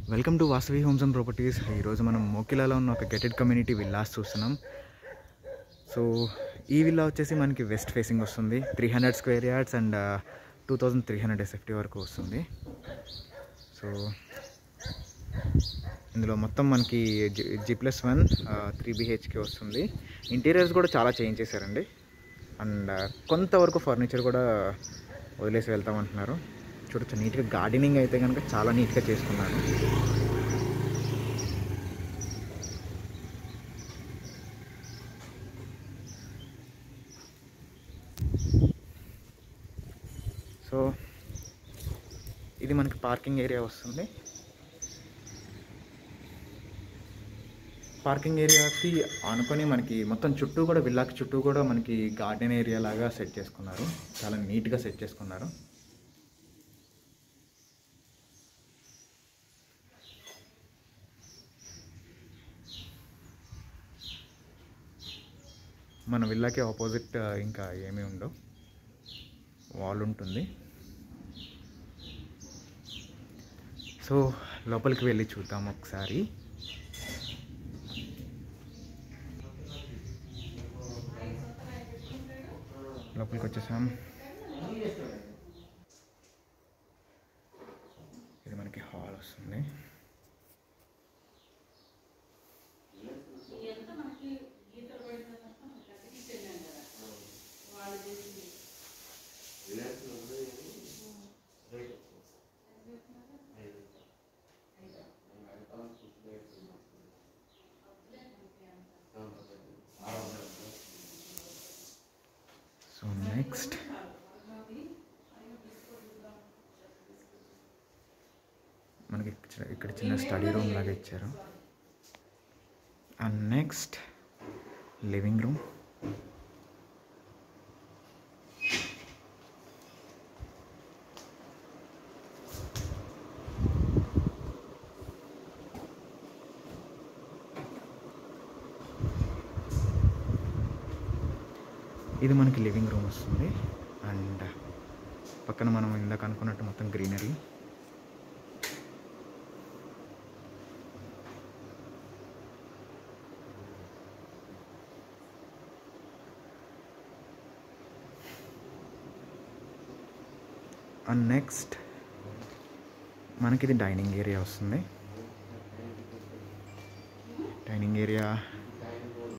welcome to Vasavi homes and properties ఈరోజు మనం మోకిలాలో ఉన్న ఒక గెటెడ్ కమ్యూనిటీ విల్లాస్ చూస్తున్నాం సో ఈ విల్లా వచ్చేసి మనకి వెస్ట్ ఫేసింగ్ వస్తుంది three hundred square yards and two thousand three hundred SFT వరకు వస్తుంది సో ఇందులో మొత్తం మనకి G G plus one three BHK వస్తుంది ఇంటీరియర్స్ కూడా చాలా చేంజ్ చేశారండి అండ్ కొంతవరకు ఫర్నిచర్ కూడా వదిలేసి వెళ్తామంటున్నారు చూడొచ్చు నీట్గా గార్డెనింగ్ అయితే కనుక చాలా నీట్గా చేసుకున్నారు సో ఇది మనకి పార్కింగ్ ఏరియా వస్తుంది పార్కింగ్ ఏరియాకి ఆనుకొని మనకి మొత్తం చుట్టూ కూడా విల్లాకి చుట్టూ కూడా మనకి గార్డెన్ ఏరియా లాగా సెట్ చేసుకున్నారు చాలా నీట్గా సెట్ చేసుకున్నారు మన విల్లాకి ఆపోజిట్ ఇంకా ఏమీ ఉండవు వాల్ ఉంటుంది సో లోపలికి వెళ్ళి చూద్దాం ఒకసారి లోపలికి వచ్చేసాం ఇది మనకి హాల్ వస్తుంది సో నెక్స్ట్ మనకి ఇక్కడ- ఇక్కడ చిన్న స్టడీ రూమ్ లాగా ఇచ్చారు అండ్ నెక్స్ట్ లివింగ్ రూమ్ ఇది మనకి లివింగ్ రూమ్ వస్తుంది అండ్ పక్కన మనం ఇందాక అనుకున్నట్టు మొత్తం గ్రీనరీ అండ్ నెక్స్ట్ మనకి ఇది డైనింగ్ ఏరియా వస్తుంది డైనింగ్ ఏరియా